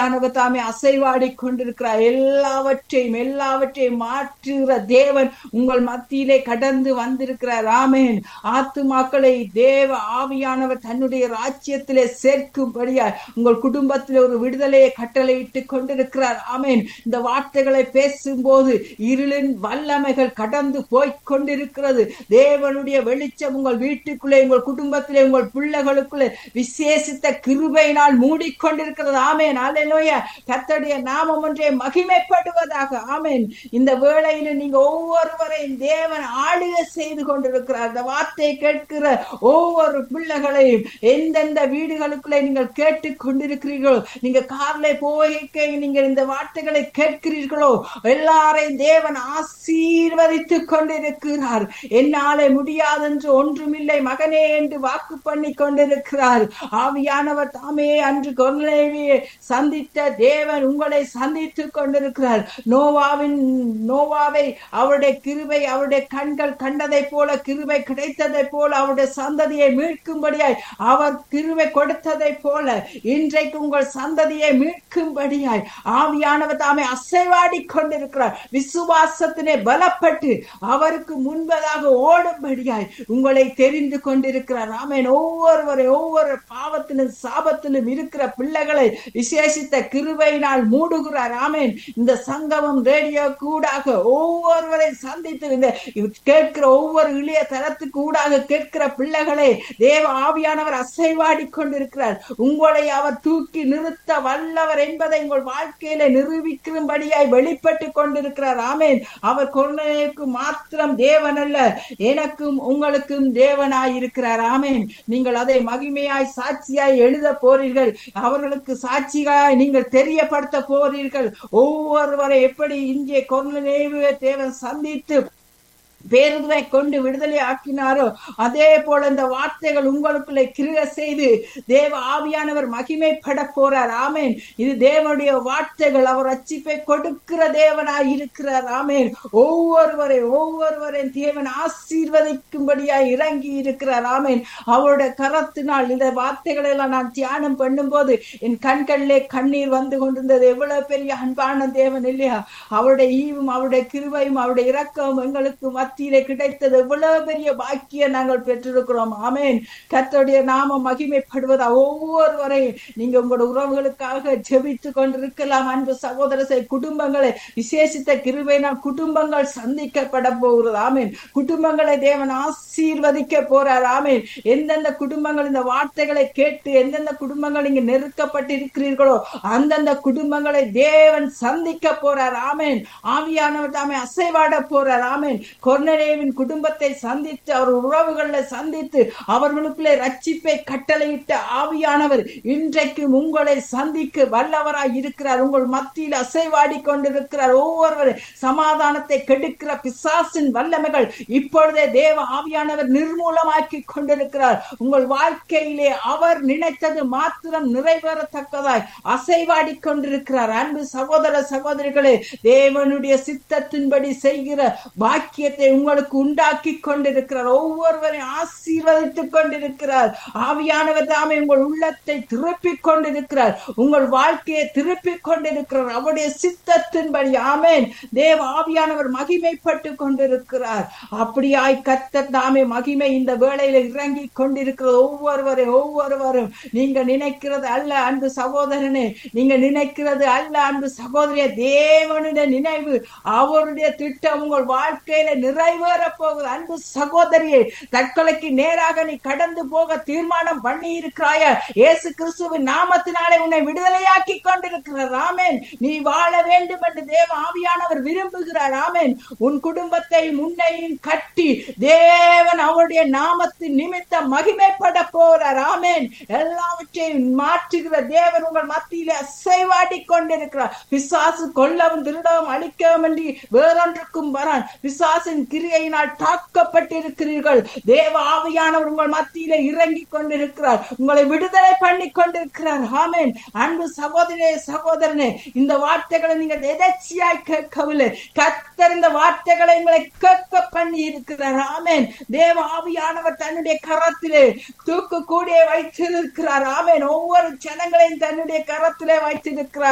ஆவியானவர் தாமே அசைவாடி கொண்டிருக்கிறார் எல்லாவற்றையும் எல்லாவற்றையும் மாற்றுகிற தேவன் உங்கள் மத்தியிலே கடந்து வந்திருக்கிறார் ஆமென் ஆத்துமாக்களை தேவ ஆவியானவர் தன்னுடைய ராஜ்யத்திலே சேர்க்கும்படியா உங்கள் குடும்பத்திலே ஒரு விடுதலையை கட்டளையிட்டு கொண்டிருக்கிறார் ஆமென் இந்த வார்த்தைகளை பேசும்போது இருளின் வல்லமைகள் கடந்து போய்க் கொண்டிருக்கிறது தேவனுடைய வெளிச்சம் உங்கள் வீட்டுக்குள்ளே உங்கள் குடும்பத்திலே உங்கள் பிள்ளைகளுக்குள்ளே விசேஷித்த கிருபையினால் மூடிக்கொண்டிருக்கிறது ஆமென் அல்லேலூயா கர்த்தருடைய நாமம் ஒன்றே மகிமைப்படுவதாக ஆமென் இந்த வேளையில நீங்க ஒவ்வொருவரையும் தேவன் ஆளுகை செய்து கொண்டிருக்கிறார் இந்த வார்த்தையை கேட்கிற ஒவ்வொரு பிள்ளைகளையும் எந்தெந்த வீடுகளுக்குள்ளே நீங்கள் கேட்டுக் கொண்டிருக்கிறீர்களோ நீங்க கார்ல போய் நீங்கள் இந்த வார்த்தைகளை கேட்கிறீர்களோ எல்லாரையும் தேவன் ஆசீர்வதித்துக் கொண்டிருக்கிறார் என்னாலே முடியாதென்று ஒன்றுமில்லை மகனே என்று வாக்கு பண்ணி கொண்டிருக்கிறார் ஆவியானவர் தாமே அன்று கொர்நேலியை சந்தித்த தேவன் உங்களை சந்தித்துக் கொண்டிருக்கிறார் நோவாவின் நோவாவை அவருடைய கிருபை அவருடைய கண்கள் கண்டதைப் போல கிருபை கிடைத்ததைப் போல அவருடைய சந்ததியை மீட்கும்படியாய் அவர் கிருபை கொடுத்ததைப் போல இன்றைக்கு உங்கள் சந்ததியை மீட்கும்படியாய் ஆவியானவர் தாமே அசைவாடி கொண்டிருக்கிறார் விசுவாசத்தினை பலப்பட்டு அவருக்கு முன்பதாக ஓடும்படியாய் உங்களை தெரிந்து கொண்டிருக்கிறார் ஆமேன் ஒவ்வொருவரை ஒவ்வொரு பாவத்திலும் சாபத்திலும் இருக்கிற பிள்ளைகளை விசேஷித்த கிருபையினால் மூடுகிறார் ஆமேன் இந்த சங்கமம் ரேடியோ கூடாக ஒவ்வொருவரை சந்தித்து இந்த கேட்கிற ஒவ்வொரு இளைய தரத்துக்கு ஊடாக கேட்கிற பிள்ளைகளை தேவ ஆவியானவர் அசைவாடி கொண்டிருக்கிறார் உங்களை அவர் தூக்கி நிறுத்த வல்லவர் என்பதை உங்கள் வாழ்க்கையில நிரூபிக்கும்படியாய் வெளிப்பட்டு கொண்டிருக்கிறார் ஆமேன் அவர் கொரோனாவுக்கு மாத்திரம் தேவன் அல்ல எனக்கும் உங்களுக்கும் தேவனாய் இருக்கிறார் ஆமேன் நீங்கள் அதை மகிமையாய் சாட்சியாய் எழுத போறீர்கள் அவர்களுக்கு சாட்சியாய் நீங்கள் தெரியப்படுத்த போறீர்கள் ஒவ்வொருவரை எப்படி இங்கே கொரோனா தேவன் சந்தித்து பேருதை கொண்டு விடுதலை ஆக்கினாரோ அதே போல இந்த வார்த்தைகள் உங்களுக்குள்ளே கிருக செய்து தேவ ஆவியானவர் மகிமைப்பட போறார் ஆமேன் இது தேவனுடைய வார்த்தைகள் அவர் ரட்சிப்பை கொடுக்கிற தேவனாய் இருக்கிறார் ஆமேன் ஒவ்வொருவரை ஒவ்வொருவரையும் தேவன் ஆசீர்வதிக்கும்படியாய் இறங்கி இருக்கிறார் ஆமேன் அவருடைய கரத்தினால் இந்த வார்த்தைகளை எல்லாம் நான் தியானம் பண்ணும்போது என் கண்களிலே கண்ணீர் வந்து கொண்டிருந்தது எவ்வளவு பெரிய அன்பான தேவன் இல்லையா அவருடைய ஈவும் அவருடைய கிருபையும் அவருடைய இரக்கமும் எங்களுக்கு மத்தியிலே கிடைத்தது எவ்வளவு பெரிய பாக்கியம் நாங்கள் பெற்றிருக்கிறோம் ஆமேன் கர்த்தருடைய நாம மகிமைப்படுவதா ஒவ்வொருவரையும் நீங்க உங்களோட உறவுகளுக்காக ஜெபித்து கொண்டிருக்கலாம் அன்பு சகோதர குடும்பங்களை விசேஷித்த கிருபையினால் குடும்பங்கள் சந்திக்கப்பட போகிறது ஆமேன் குடும்பங்களை தேவன் ஆசீர்வதிக்க போறார் ஆமேன் எந்தெந்த குடும்பங்கள் இந்த வார்த்தைகளை கேட்டு எந்தெந்த குடும்பங்கள் இங்க நெருக்கப்பட்டு இருக்கிறீர்களோ அந்தந்த குடும்பங்களை தேவன் சந்திக்க போறார் ஆமேன் ஆவியானவர் தாமே அசைவாட போறார் ஆமேன் கொர்னரேவின் குடும்பத்தை சந்தித்து அவர் உறவுகளை சந்தித்து அவர்களுக்குள்ளே ரட்சிப்பை கட்டளையிட்ட ஆவியானவர் இன்றைக்கும் உங்களை சந்திக்க வல்லவராய் இருக்கிறார் உங்கள் மத்தியில் அசைவாடி கொண்டிருக்கிறார் ஒவ்வொருவரும் சமாதானத்தை கெடுக்கிற பிசாசின் வல்லமைகள் இப்பொழுதே தேவ ஆவியானவர் நிர்மூலமாக்கி கொண்டிருக்கிறார் உங்கள் வாழ்க்கையிலே அவர் நினைத்தது மாத்திரம் நிறைவேறத்தக்கதாய் அசைவாடி கொண்டிருக்கிறார் அன்பு சகோதர சகோதரிகளே தேவனுடைய சித்தத்தின்படி செய்கிற பாக்கியத்தை உங்களுக்கு உண்டாக்கி கொண்டிருக்கிறார் ஒவ்வொருவரையும் ஆசீர்வதித்துக் கொண்டிருக்கிறார் ஆவியானவர் தாமே உங்கள் உள்ளத்தை திருப்பிக் கொண்டிருக்கிறார் உங்கள் வாழ்க்கையை திருப்பிக் கொண்டிருக்கிறார் அவருடைய சித்தத்தின்படி ஆமேன் தேவ ஆவியானவர் மகிமைப்பட்டு கொண்டிருக்கிறார் அப்படியாய் கத்த தாமே மகிமை இந்த வேளையில இறங்கி கொண்டிருக்கிறது ஒவ்வொருவரை ஒவ்வொருவரும் நீங்க நினைக்கிறது அல்ல அன்பு சகோதரனே நீங்க நினைக்கிறது அல்ல அன்பு சகோதரிய தேவனுடைய நினைவு அவருடைய திட்டம் உங்கள் வாழ்க்கையில நிறைவேற போகுது அன்பு சகோதரியே தற்கொலைக்கு நேராக நீ கடந்து போக தீர்மானம் பண்ணி இருக்கிறாய இயேசு கிறிஸ்துவின் நாமத்தினாலே உன்னை விடுதலையாக்கி கொண்டிருக்கிறார் ஆமேன் நீ வாழ வேண்டும் என்று தேவ ஆவியானவர் விரும்புகிறார் ஆமேன் உன் குடும்பத்தை முன்னையும் கட்டி தேவன் அவருடைய நாமத்தின் நிமித்தம் மகிமைப்பட போறார் ஆமேன் எல்லாவற்றையும் மாற்றுகிற தேவன் உங்கள் மத்தியிலே அசைவாடி கொண்டிருக்கிறார் பிசாசு கொல்லவும் திருடவும் அழிக்கவும் என்று வேறொன்றுக்கும் வரான் பிசாசின் கிரியையினால் தாக்கப்பட்டிருக்கிறீர்கள் தேவ ஆவியானவர் உங்கள் மத்தியிலே இறங்கி கொண்டிருக்கிறார் உங்களை விடுதலை பண்ணி கொண்டிருக்கிறார் ஆமேன் அன்பு சகோதரே சகோதரனே இந்த வார்த்தைகளை நீங்கள் எதர்ச்சியாய் கேட்கவில்லை கத்தர் இந்த வார்த்தைகளை உங்களை கேட்க பண்ணி இருக்கிறார் ஆமேன் தேவ ஆவியானவர் தன்னுடைய கரத்திலே தூக்கு கூடிய வைத்திருக்கிறார் ஆமேன் ஒவ்வொரு ஜனங்களையும் தன்னுடைய கரத்திலே வைத்திருக்கிறார்